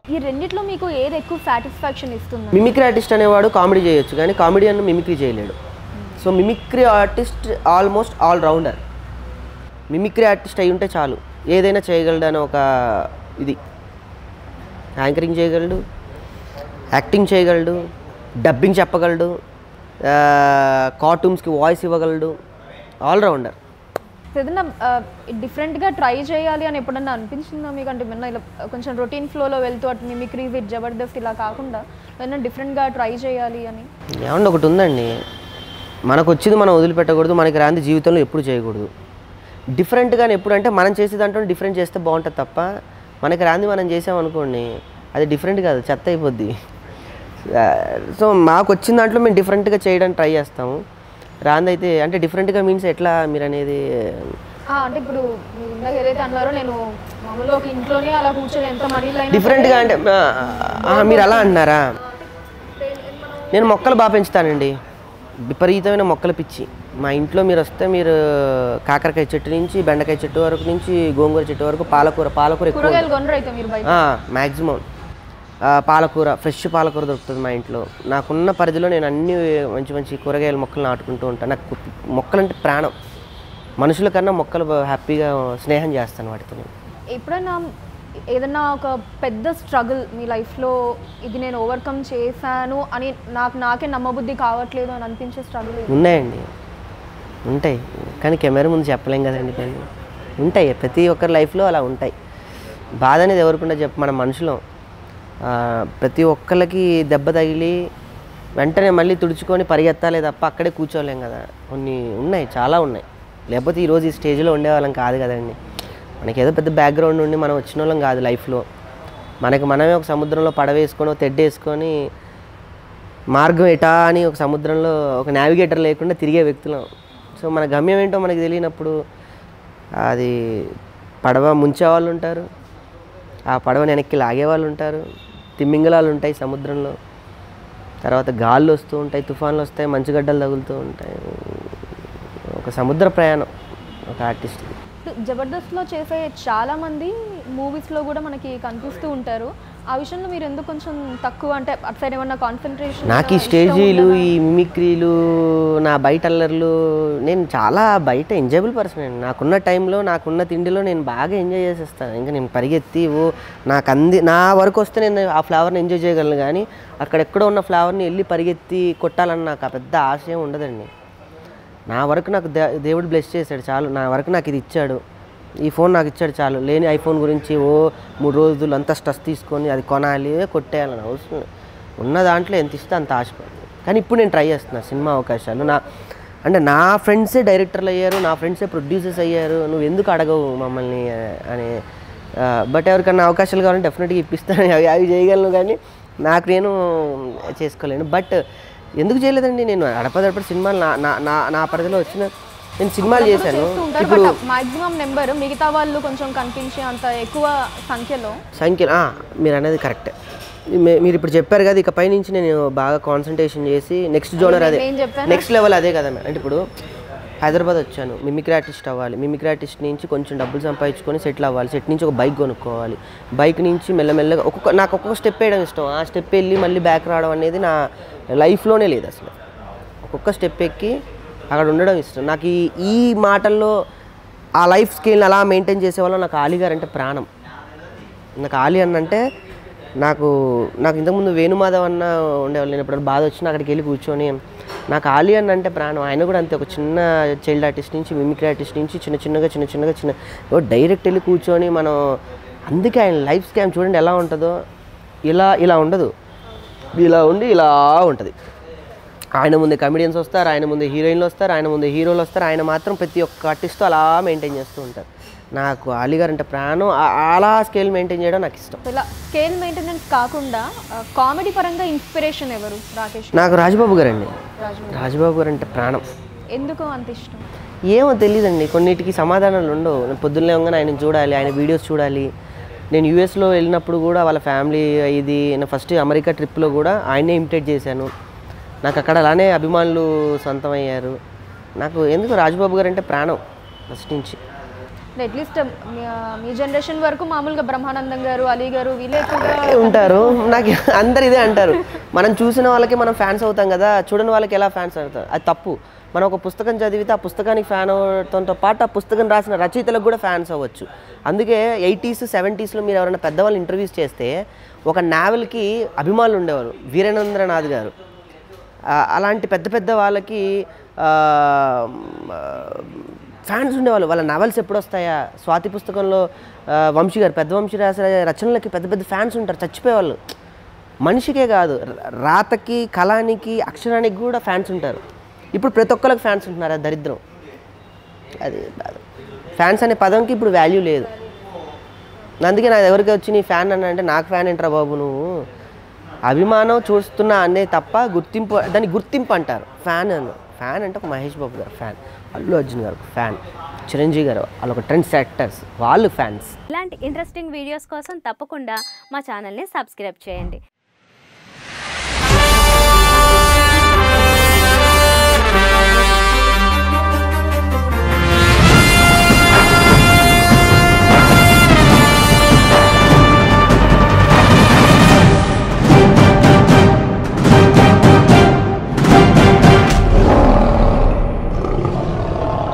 ఈ రెండిట్లో మీకు ఏది ఎక్కువ సాటిస్ఫాక్షన్ ఇస్తుంది మిమిక్రీ ఆర్టిస్ట్ అనేవాడు కామెడీ చేయొచ్చు కానీ కామెడీ అన్న మిమిక్రీ చేయలేడు so mimicry artist almost all rounder mimicry artist అయి ఉంటే చాలు ఏదైనా చేయగలడు అని ఒక ఇది యాంకరింగ్ చేయగలడు యాక్టింగ్ చేయగలడు డబ్బింగ్ చెప్పగలడు కార్టూన్స్కి వాయిస్ ఇవ్వగలడు ఆల్రౌండర్ ఏదైనా డిఫరెంట్గా ట్రై చేయాలి అని ఎప్పుడన్నా అనిపించిందా మీకు అంటే ఏమన్నా ఇలా కొంచెం రొటీన్ ఫ్లోలో వెళ్తూ అటు మిమిక్రీ విత్ జబర్దస్త్ ఇలా కాకుండా ఏదైనా డిఫరెంట్గా ట్రై చేయాలి అని ఏమన్నా ఒకటి ఉందండి మనకు వచ్చింది మనం వదిలిపెట్టకూడదు మనకి రాంది జీవితంలో ఎప్పుడు చేయకూడదు డిఫరెంట్గానే ఎప్పుడు అంటే మనం చేసే దాంట్లో డిఫరెంట్ చేస్తే బాగుంటుంది తప్ప మనకి రాంది మనం చేసామనుకోండి అది డిఫరెంట్ కాదు చెత్త అయిపోద్ది సో మాకు వచ్చిన దాంట్లో మేము డిఫరెంట్గా చేయడానికి ట్రై చేస్తాము రాంది అయితే అంటే డిఫరెంట్గా మీన్స్ ఎట్లా మీరు అనేది ఆ, అంటే ఇప్పుడు మీరు ఇందాక ఏదైతే అన్నారో నేను మామూలుగా ఒక ఇంట్లోనే అలా కూర్చొని ఎంత మనీ లైన్ డిఫరెంట్గా అంటే ఆ, ఆ, మీరు అలా అంటున్నారా నేను మొక్కలు బాగా పెంచుతానండి విపరీతమైన మొక్కల పిచ్చి మా ఇంట్లో మీరు వస్తే మీరు కాకరకాయ చెట్టు నుంచి బెండకాయ చెట్టు వరకు నుంచి గోంగూర చెట్టు వరకు పాలకూర పాలకూర ఎక్కువ కూరగాయలు కొనరు అయితే మీరు బయట మ్యాక్సిమం పాలకూర ఫ్రెష్ పాలకూర దొరుకుతుంది మా ఇంట్లో నాకున్న పరిధిలో నేను అన్ని మంచి మంచి కూరగాయల మొక్కలు నాటుకుంటూ ఉంటాను నాకు మొక్కలు అంటే ప్రాణం మనుషుల కన్నా మొక్కలు బా- హ్యాపీగా స్నేహం చేస్తాను వాటితో నేను. ఎప్పుడైనా ఏదైనా ఒక పెద్ద స్ట్రగుల్ మీ లైఫ్లో ఇది నేను ఓవర్కమ్ చేశాను అని నాకు నాకే నమ్మబుద్ధి కావట్లేదు అని అనిపించే స్ట్రగుల్ ఉన్నాయండి ఉంటాయి కానీ కెమెరా ముందు చెప్పలేం కదండి కొన్ని ఉంటాయి ప్రతి ఒక్కరి లైఫ్లో అలా ఉంటాయి బాధ అనేది ఎవరికుండా చెప్ప మన మనుషులం ఆ, ప్రతి ఒక్కరికి దెబ్బ తగిలి వెంటనే మళ్ళీ తుడుచుకొని పరిగెత్తాలి తప్ప అక్కడే కూర్చోలేం కదా కొన్ని ఉన్నాయి చాలా ఉన్నాయి లేకపోతే ఈరోజు ఈ స్టేజ్లో ఉండేవాళ్ళం కాదు కదండి మనకి ఏదో పెద్ద బ్యాక్గ్రౌండ్ ఉండి మనం వచ్చిన వాళ్ళం కాదు లైఫ్లో మనకి మనమే ఒక సముద్రంలో పడవేసుకొని ఒక తెడ్డేసుకొని మార్గం ఎటా అని ఒక సముద్రంలో ఒక నావిగేటర్ లేకుండా తిరిగే వ్యక్తులం సో మన గమ్యం ఏంటో మనకి తెలియనప్పుడు అది పడవ ముంచే వాళ్ళు ఉంటారు ఆ పడవ వెనక్కి లాగే వాళ్ళు ఉంటారు తిమ్మింగలాలు ఉంటాయి సముద్రంలో తర్వాత గాళ్ళు వస్తూ ఉంటాయి తుఫాన్లు వస్తాయి మంచుగడ్డలు తగులుతూ ఉంటాయి ఒక సముద్ర ప్రయాణం ఒక ఆర్టిస్ట్కి జబర్దస్త్లో చేసే చాలా మంది మూవీస్లో కూడా మనకి కనిపిస్తూ ఉంటారు ఆ విషయంలో మీరు ఎందుకు కొంచెం తక్కువ అంటే అటు సైడ్ ఏమన్నా కాన్సన్ట్రేషన్ నాకు ఈ స్టేజీలు ఈ మిమిక్రీలు నా బయట అల్లర్లు నేను చాలా బయట ఎంజాయబుల్ పర్సన్ అండి నాకున్న టైంలో నాకున్న తిండిలో నేను బాగా ఎంజాయ్ చేసేస్తాను ఇంకా నేను పరిగెత్తి ఓ నాకు అంది నా వరకు వస్తే నేను ఆ ఫ్లేవర్ని ఎంజాయ్ చేయగలను కానీ అక్కడెక్కడో ఉన్న ఫ్లేవర్ని వెళ్ళి పరిగెత్తి కొట్టాలని నాకు ఆ పెద్ద ఆశయం ఉండదండి నా వరకు నాకు దే దేవుడు బ్లెస్ చేశాడు చాలు నా వరకు నాకు ఇది ఇచ్చాడు ఈ ఫోన్ నాకు ఇచ్చాడు చాలు లేని ఐఫోన్ గురించి ఓ మూడు రోజులు అంతా స్ట్రెస్ తీసుకొని అది కొనాలి కొట్టేయాలని అవసరం లేదు. ఉన్న దాంట్లో ఎంత ఇస్తే అంత ఆశపడి కానీ ఇప్పుడు నేను ట్రై చేస్తున్నా సినిమా అవకాశాలు నా అంటే నా ఫ్రెండ్సే డైరెక్టర్లు అయ్యారు నా ఫ్రెండ్సే ప్రొడ్యూసర్స్ అయ్యారు నువ్వు ఎందుకు అడగవు మమ్మల్ని ఆ, అని బట్ ఎవరికన్నా అవకాశాలు కావాలంటే డెఫినెట్గా ఇప్పిస్తాను అవి అవి చేయగలను కానీ నాకు నేను చేసుకోలేను బట్ ఎందుకు చేయలేదండి నేను అడపదడప సినిమాలు నా నా నా నా పరిధిలో వచ్చిన నేను సినిమాలు చేశాను చేస్తూ ఉంటారు ఇప్పుడు బట్ మాక్సిమం నెంబర్ మిగతా వాళ్ళు కొంచెం కనిపించే అంత ఎక్కువ సంఖ్యలో సంఖ్య ఆ, మీరు అనేది కరెక్ట్ మీరు ఇప్పుడు చెప్పారు కదా ఇక పైనుంచి నేను బాగా కాన్సన్ట్రేషన్ చేసి నెక్స్ట్ జోనర్ అదే నేను చెప్పాను. నెక్స్ట్ లెవెల్ అదే కదా మేడం అంటే ఇప్పుడు హైదరాబాద్ వచ్చాను మిమిక్రీ ఆర్టిస్ట్ అవ్వాలి మిమిక్రీ ఆర్టిస్ట్ నుంచి కొంచెం డబ్బులు సంపాదించుకొని సెటిల్ అవ్వాలి సెట్ నుంచి ఒక బైక్ కొనుక్కోవాలి బైక్ నుంచి మెల్లమెల్లగా ఒక్కొక్క నాకు ఒక్కొక్క స్టెప్ వేయడం ఇష్టం ఆ స్టెప్ వెళ్ళి మళ్ళీ బ్యాక్ రావడం అనేది నా లైఫ్లోనే లేదు అసలు ఒక్కొక్క స్టెప్ ఎక్కి అక్కడ ఉండడం ఇష్టం నాకు ఈ ఈ మాటల్లో ఆ లైఫ్ స్కేల్ని అలా మెయింటైన్ చేసేవాళ్ళం నాకు ఆలీ గారు అంటే ప్రాణం నాకు ఆలి అన్న అంటే నాకు నాకు ఇంతకుముందు వేణుమాధవ్ అన్న ఉండేవాళ్ళు నేను ఎప్పుడైనా బాధ వచ్చినా అక్కడికి వెళ్ళి కూర్చొని నాకు ఆలి అన్న అంటే ప్రాణం ఆయన కూడా అంతే ఒక చిన్న చైల్డ్ ఆర్టిస్ట్ నుంచి మిమిక్రీ ఆర్టిస్ట్ నుంచి చిన్న చిన్నగా చిన్న చిన్నగా చిన్న ఓ డైరెక్ట్ వెళ్ళి కూర్చొని మనం అందుకే ఆయన లైఫ్ స్కామ్ చూడండి ఎలా ఉంటుందో ఇలా ఇలా ఉండదు ఇలా ఉండి ఇలా ఉంటుంది ఆయన ముందే కమెడియన్స్ వస్తారు ఆయన ముందే హీరోయిన్లు వస్తారు ఆయన ముందే హీరోలు వస్తారు ఆయన మాత్రం ప్రతి ఒక్క ఆర్టిస్ట్తో అలా మెయింటైన్ చేస్తూ ఉంటారు నాకు అలీగారు అంటే ప్రాణం ఆ- అలా స్కేల్ మెయింటైన్ చేయడం నాకు ఇష్టం ఇలా స్కేల్ మెయింటెనెన్స్ కాకుండా కామెడీ పరంగా ఇన్స్పిరేషన్ ఎవరు రాకేష్ నాకు రాజబాబు గారు అండి రాజు రాజబాబు గారు అంటే ప్రాణం ఎందుకు అంత ఇష్టం ఏమో తెలియదండి కొన్నిటికి సమాధానాలు ఉండవు నేను పొద్దున్నే లేవగానే ఆయన చూడాలి ఆయన వీడియోస్ చూడాలి నేను యూఎస్లో వెళ్ళినప్పుడు కూడా వాళ్ళ ఫ్యామిలీ ఇది నేను ఫస్ట్ అమెరికా ట్రిప్లో కూడా ఆయనే ఇమిటేట్ చేశాను నాకు అక్కడ అలానే అభిమానులు సొంతం అయ్యారు నాకు ఎందుకు రాజబాబు గారు అంటే ప్రాణం ఫస్ట్ నుంచి అట్లీస్ట్ మీ జనరేషన్ వరకు మామూలుగా బ్రహ్మానందం గారు అలీ గారు వీళ్ళే ఎక్కువగా ఉంటారు నాకు అందరు ఇదే అంటారు మనం చూసిన వాళ్ళకి మనం ఫ్యాన్స్ అవుతాం కదా చూడని వాళ్ళకి ఎలా ఫ్యాన్స్ అవుతారు అది తప్పు మనం ఒక పుస్తకం చదివితే ఆ పుస్తకానికి ఫ్యాన్ అవడంతో పాటు ఆ పుస్తకం రాసిన రచయితలకు కూడా ఫ్యాన్స్ అవ్వచ్చు అందుకే ఎయిటీస్ సెవెంటీస్లో మీరు ఎవరైనా పెద్దవాళ్ళు ఇంటర్వ్యూస్ చేస్తే ఒక నావెల్కి అభిమానులు ఉండేవారు వీరేంద్రనాథ్ గారు ఆ, అలాంటి పెద్ద పెద్ద వాళ్ళకి ఫ్యాన్స్ ఉండేవాళ్ళు వాళ్ళ నవల్స్ ఎప్పుడు వస్తాయా స్వాతి పుస్తకంలో ఆ, వంశీ గారు పెద్ద వంశీ రాసిన రచనలకి పెద్ద పెద్ద ఫ్యాన్స్ ఉంటారు చచ్చిపోయేవాళ్ళు మనిషికే కాదు ర- రాతకి కళానికి అక్షరానికి కూడా ఫ్యాన్స్ ఉంటారు ఇప్పుడు ప్రతి ఒక్కరికి ఫ్యాన్స్ ఉంటున్నారు అది దరిద్రం అది ఫ్యాన్స్ అనే పదంకి ఇప్పుడు వాల్యూ లేదు అందుకే నా దగ్గరికి వచ్చి నీ ఫ్యాన్ అని అంటే నాకు ఫ్యాన్ ఏంట్రా బాబు నువ్వు అభిమానం చూస్తున్నా అనే తప్ప గుర్తింపు దాన్ని గుర్తింపు అంటారు ఫ్యాన్ అని ఫ్యాన్ అంటే ఒక మహేష్ బాబు గారు ఫ్యాన్ అల్లు అర్జున్ గారు ఫ్యాన్ చిరంజీవి గారు వాళ్ళు ఒక ట్రెండ్ సెక్టర్స్ వాళ్ళు ఫ్యాన్స్ ఇలాంటి ఇంట్రెస్టింగ్ వీడియోస్ కోసం తప్పకుండా మా ఛానల్ని సబ్స్క్రైబ్ చేయండి